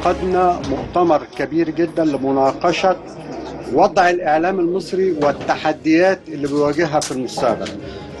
عقدنا مؤتمر كبير جدا لمناقشة وضع الإعلام المصري والتحديات اللي بيواجهها في المستقبل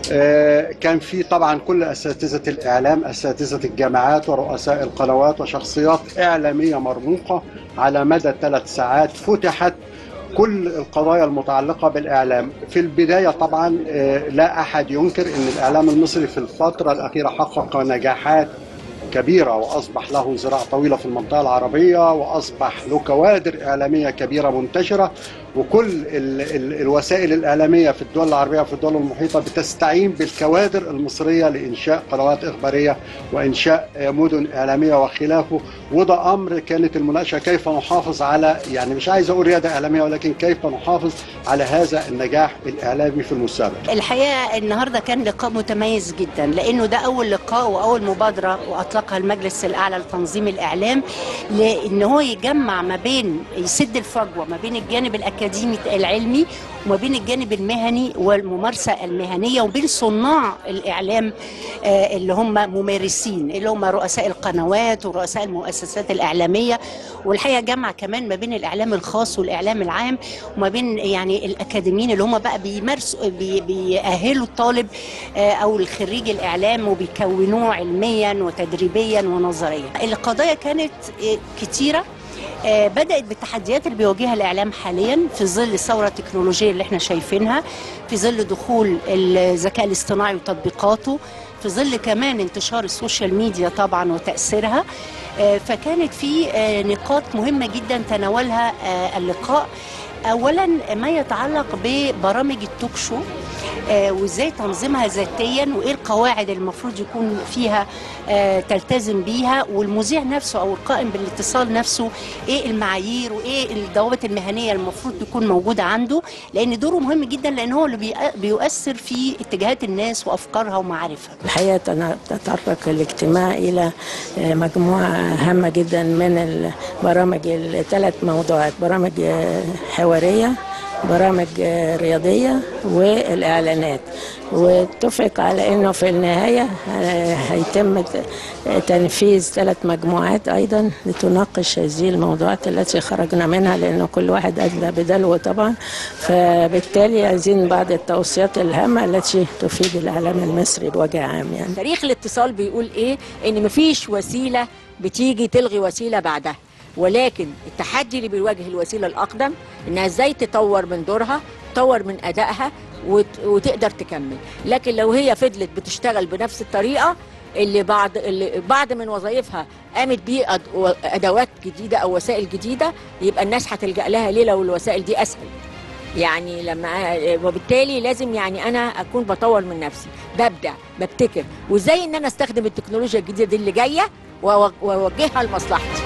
آه، كان في طبعا كل اساتذه الاعلام اساتذه الجامعات ورؤساء القنوات وشخصيات اعلاميه مرموقه على مدى ثلاث ساعات فتحت كل القضايا المتعلقه بالاعلام في البدايه طبعا آه، لا احد ينكر ان الاعلام المصري في الفتره الاخيره حقق نجاحات كبيرة وأصبح له ذراع طويلة في المنطقة العربية وأصبح له كوادر إعلامية كبيرة منتشرة وكل ال ال الوسائل الإعلامية في الدول العربية وفي الدول المحيطة بتستعين بالكوادر المصرية لإنشاء قنوات إخبارية وإنشاء مدن إعلامية وخلافه وده أمر كانت المناقشة كيف نحافظ على يعني مش عايز أقول ريادة إعلامية ولكن كيف نحافظ على هذا النجاح الإعلامي في المستقبل الحقيقه النهارده كان لقاء متميز جدا لانه ده اول لقاء واول مبادره واطلقها المجلس الاعلى لتنظيم الاعلام لان هو يجمع ما بين يسد الفجوه ما بين الجانب الاكاديمي العلمي وما بين الجانب المهني والممارسه المهنيه وبين صناع الاعلام آه، اللي هم ممارسين اللي هم رؤساء القنوات ورؤساء المؤسسات الاعلاميه والحقيقه جمع كمان ما بين الاعلام الخاص والاعلام العام وما بين يعني الاكاديميين اللي هم بقى بيمارسوا بي بيأهلوا الطالب آه، او الخريج الاعلام وبيكونوه علميا وتدريبيا ونظريا القضايا كانت آه، كتيره آه، بدأت بالتحديات اللي بيواجهها الإعلام حاليا في ظل الثورة التكنولوجية اللي احنا شايفينها في ظل دخول الذكاء الاصطناعي وتطبيقاته في ظل كمان انتشار السوشيال ميديا طبعا وتأثيرها آه، فكانت في آه، نقاط مهمة جدا تناولها آه، اللقاء اولا ما يتعلق ببرامج التوك شو آه، وازاي تنظيمها ذاتيا وايه القواعد اللي المفروض يكون فيها آه، تلتزم بيها والمذيع نفسه او القائم بالاتصال نفسه ايه المعايير وايه الضوابط المهنيه اللي المفروض تكون موجوده عنده لان دوره مهم جدا لان هو اللي بيأ- بيؤثر في اتجاهات الناس وافكارها ومعارفها الحقيقة تن- تطرق الاجتماع إلى آه، مجموعة هامة جدا من البرامج الثلاث موضوعات برامج آه، حوارية برامج آه، رياضية والإعلانات واتفق على أنه في النهاية آه، هيتم ت- تنفيذ ثلاث مجموعات أيضا لتناقش هذه الموضوعات التي خرجنا منها لأنه كل واحد أدلى بدلوه طبعا فبالتالي عايزين بعض التوصيات الهامة التي تفيد الإعلام المصري بوجه عام يعني تاريخ الاتصال بيقول ايه ان مفيش وسيله بتيجي تلغي وسيله بعدها ولكن التحدي اللي بيواجه الوسيله الاقدم انها ازاي تطور من دورها تطور من ادائها وت... وتقدر تكمل لكن لو هي فضلت بتشتغل بنفس الطريقه اللي بعض اللي بعض من وظائفها قامت بيه أد- ادوات جديده او وسائل جديده يبقى الناس هتلجا لها ليه لو الوسائل دي اسهل يعني لما وبالتالي لازم يعني انا اكون بطور من نفسي ببدع ببتكر وازاي ان انا استخدم التكنولوجيا الجديده دي اللي جايه وأو- واوجهها لمصلحتي